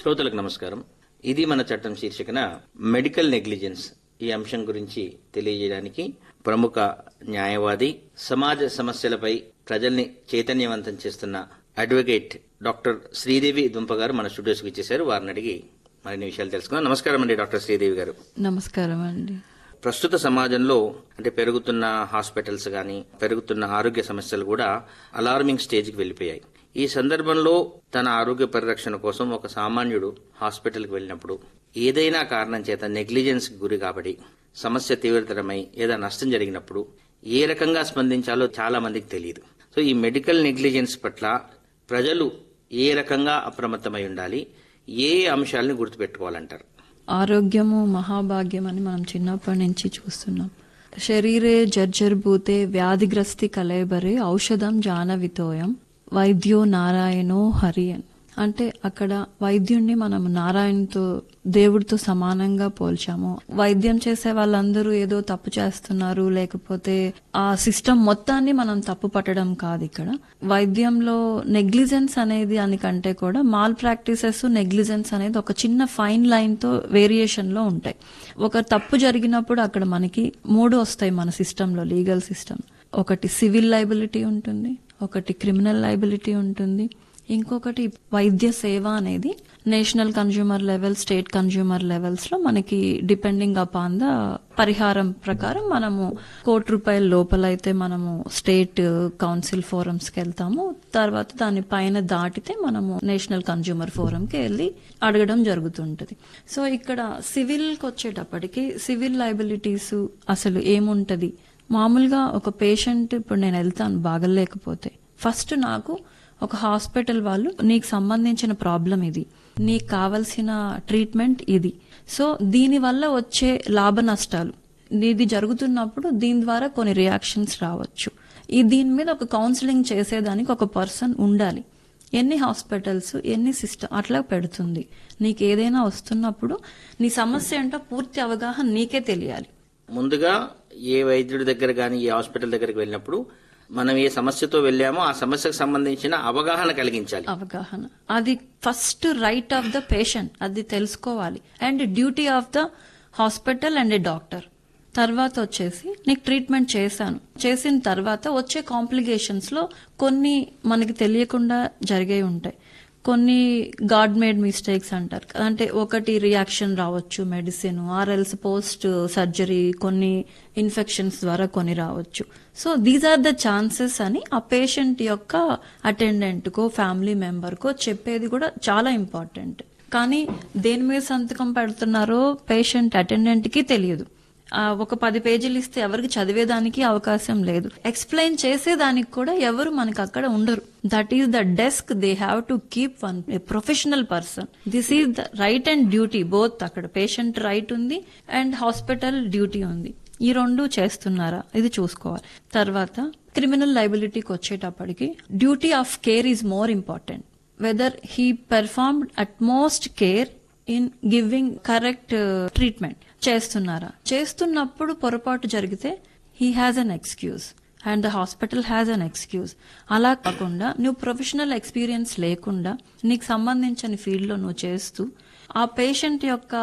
శ్రోతలకు నమస్కారం ఇది మన చట్టం శీర్షికన మెడికల్ నెగ్లిజెన్స్ ఈ అంశం గురించి తెలియజేయడానికి ప్రముఖ న్యాయవాది సమాజ సమస్యలపై ప్రజల్ని చైతన్యవంతం చేస్తున్న అడ్వకేట్ డాక్టర్ శ్రీదేవి దుంప గారు మన స్టూడియోస్కి ఇచ్చేశారు వారిని అడిగి మరిన్ని విషయాలు తెలుసుకుందాం నమస్కారం అండి డాక్టర్ శ్రీదేవి గారు నమస్కారం అండి ప్రస్తుత సమాజంలో అంటే పెరుగుతున్న హాస్పిటల్స్ కానీ పెరుగుతున్న ఆరోగ్య సమస్యలు కూడా అలార్మింగ్ స్టేజ్కి వెళ్ళిపోయాయి ఈ సందర్భంలో తన ఆరోగ్య పరిరక్షణ కోసం ఒక సామాన్యుడు హాస్పిటల్కి వెళ్ళినప్పుడు ఏదైనా కారణం చేత నెగ్లిజెన్స్ గురి కాబడి సమస్య తీవ్రతరమై ఏదైనా నష్టం జరిగినప్పుడు ఏ రకంగా స్పందించాలో చాలా మందికి తెలియదు సో ఈ మెడికల్ నెగ్లిజెన్స్ పట్ల ప్రజలు ఏ రకంగా అప్రమత్తమై ఉండాలి ఏ అంశాలను గుర్తుపెట్టుకోవాలంటారు ఆరోగ్యము మహాభాగ్యం అని మనం చిన్నప్పటి నుంచి చూస్తున్నాం శరీరే జర్జర్భూతే వ్యాధిగ్రస్తి కలేబరే ఔషధం జానవితోయం వైద్యో నారాయణో హరియన్ అంటే అక్కడ వైద్యుణ్ణి మనం నారాయణతో దేవుడితో సమానంగా పోల్చాము వైద్యం చేసే వాళ్ళందరూ ఏదో తప్పు చేస్తున్నారు లేకపోతే ఆ సిస్టమ్ మొత్తాన్ని మనం తప్పు పట్టడం కాదు ఇక్కడ వైద్యంలో నెగ్లిజెన్స్ అనేది దానికంటే కూడా మాల్ ప్రాక్టీసెస్ నెగ్లిజెన్స్ అనేది ఒక చిన్న ఫైన్ లైన్ తో వేరియేషన్ లో ఉంటాయి ఒక తప్పు జరిగినప్పుడు అక్కడ మనకి మూడు వస్తాయి మన సిస్టంలో లీగల్ సిస్టమ్ ఒకటి సివిల్ లైబిలిటీ ఉంటుంది ఒకటి క్రిమినల్ లైబిలిటీ ఉంటుంది ఇంకొకటి వైద్య సేవ అనేది national consumer level state consumer levels లో మనకి డిపెండింగ్ అపాన్ ద పరిహారం ప్రకారం మనము కోటి రూపాయల లోపల అయితే మనము స్టేట్ కౌన్సిల్ ఫోరమ్స్ కి వెళ్తాము తర్వాత దాని పైన దాటితే మనము నేషనల్ కన్జ్యూమర్ ఫోరం కి వెళ్ళి అడగడం జరుగుతుంటది సో ఇక్కడ సివిల్ కి వచ్చేటప్పటికి సివిల్ లైబిలిటీస్ అసలు ఏముంటది మామూలుగా ఒక పేషెంట్ ఇప్పుడు నేను వెళ్తాను బాగలేకపోతే ఫస్ట్ నాకు ఒక హాస్పిటల్ వాళ్ళు నీకు సంబంధించిన ప్రాబ్లం ఇది నీకు కావలసిన ట్రీట్మెంట్ ఇది సో దీని వల్ల వచ్చే లాభ నష్టాలు ఇది జరుగుతున్నప్పుడు దీని ద్వారా కొన్ని రియాక్షన్స్ రావచ్చు ఈ దీని మీద ఒక కౌన్సిలింగ్ చేసేదానికి ఒక పర్సన్ ఉండాలి ఎన్ని హాస్పిటల్స్ ఎన్ని సిస్టమ్ అట్లా పెడుతుంది నీకు ఏదైనా వస్తున్నప్పుడు నీ సమస్య ఏంటో పూర్తి అవగాహన నీకే తెలియాలి ముందుగా ఏ వైద్యుడి దగ్గర కానీ ఏ హాస్పిటల్ దగ్గరికి వెళ్ళినప్పుడు మనం ఏ సమస్యతో వెళ్ళామో ఆ సమస్యకు సంబంధించిన అవగాహన కలిగించాలి అవగాహన అది first right of the patient అది తెలుసుకోవాలి and duty of the hospital and doctor తర్వాత వచ్చేసి నీకు ట్రీట్మెంట్ చేశాను చేసిన తర్వాత వచ్చే కాంప్లికేషన్స్ లో కొన్ని మనకి తెలియకుండా జరిగే ఉంటాయి కొన్ని గాడ్ మేడ్ మిస్టేక్స్ అంటారు అంటే ఒకటి రియాక్షన్ రావచ్చు మెడిసిన్ ఆర్ఎల్స్ పోస్ట్ సర్జరీ కొన్ని ఇన్ఫెక్షన్స్ ద్వారా కొన్ని రావచ్చు so these are the chances అని ఆ పేషెంట్ యొక్క అటెండెంట్ కో ఫ్యామిలీ మెంబర్ కో చెప్పేది కూడా చాలా ఇంపార్టెంట్ కానీ దేని మీద సంతకం పెడుతున్నారో పేషెంట్ అటెండెంట్ కి తెలియదు ఆ, ఒక పది పేజీలు ఇస్తే ఎవరికి చదివేదానికి అవకాశం లేదు ఎక్స్ప్లెయిన్ చేసేదానికి కూడా ఎవరు మనకి అక్కడ ఉండరు that is the desk they have to keep one professional person this is the right and duty both అక్కడ పేషెంట్ రైట్ ఉంది అండ్ హాస్పిటల్ డ్యూటీ ఉంది ఈ రెండు చేస్తున్నారా ఇది చూసుకోవాలి తర్వాత క్రిమినల్ లైబిలిటీకి వచ్చేటప్పటికి duty of care is more important whether he performed utmost care in giving correct treatment చేస్తున్నారా చేస్తున్నప్పుడు పొరపాటు జరిగితే he has an excuse and the hospital has an excuse అలా కాకుండా నువ్వు ప్రొఫెషనల్ ఎక్స్పీరియన్స్ లేకుండా నీకు సంబంధించిన ఫీల్డ్ లో నువ్వు చేస్తూ ఆ పేషెంట్ యొక్క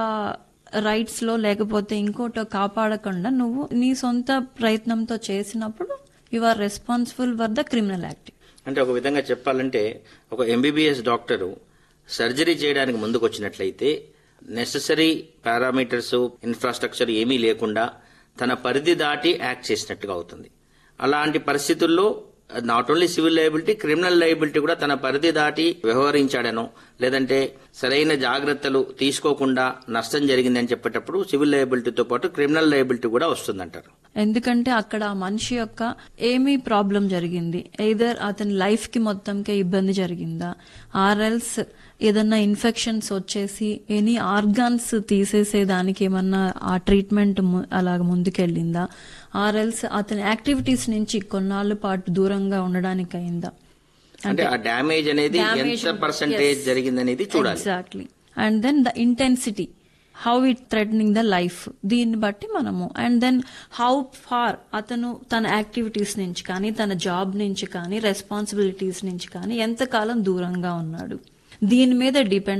రైట్స్ లో లేకపోతే ఇంకోటో కాపాడకుండా నువ్వు నీ సొంత ప్రయత్నంతో చేసినప్పుడు you are responsible for the criminal act అంటే ఒక విధంగా చెప్పాలంటే ఒక ఎంబీబీఎస్ డాక్టరు సర్జరీ చేయడానికి ముందుకు వచ్చినట్లయితే నెససరీ పారామీటర్స్ ఇన్ఫ్రాస్ట్రక్చర్ ఏమీ లేకుండా తన పరిధి దాటి యాక్ట్ చేసినట్టుగా అవుతుంది అలాంటి పరిస్థితుల్లో not only civil liability criminal liability కూడా తన పరిధి దాటి వ్యవహరించాడనో లేదంటే సరైన జాగ్రత్తలు తీసుకోకుండా నష్టం జరిగిందని చెప్పేటప్పుడు సివిల్ లయబిలిటీతో పాటు క్రిమినల్ లయబిలిటీ కూడా వస్తుందంటారు ఎందుకంటే అక్కడ ఆ మనిషి యొక్క ఏమి ప్రాబ్లం జరిగింది ఎయిదర్ అతని లైఫ్ కి మొత్తంకే ఇబ్బంది జరిగిందా ఆర్ఎల్స్ ఏదన్నా ఇన్ఫెక్షన్స్ వచ్చేసి ఎనీ ఆర్గాన్స్ తీసేసేదానికి ఏమన్నా ఆ ట్రీట్మెంట్ అలాగ ముందుకెళ్ళిందా ఆర్ఎల్స్ అతని యాక్టివిటీస్ నుంచి కొన్నాళ్ళ పాటు దూరంగా ఉండడానికి అయిందా అంటే ఆ డ్యామేజ్ అనేది ఎంత పర్సంటేజ్ జరిగిందనేది చూడాలి exactly and then the intensity how it threatening the life దీన్ని బట్టి మనము అండ్ దెన్ హౌ ఫార్ అతను తన యాక్టివిటీస్ నుంచి కానీ తన జాబ్ నుంచి కానీ రెస్పాన్సిబిలిటీస్ నుంచి కానీ ఎంతకాలం దూరంగా ఉన్నాడు దీని మీద డిపెండ్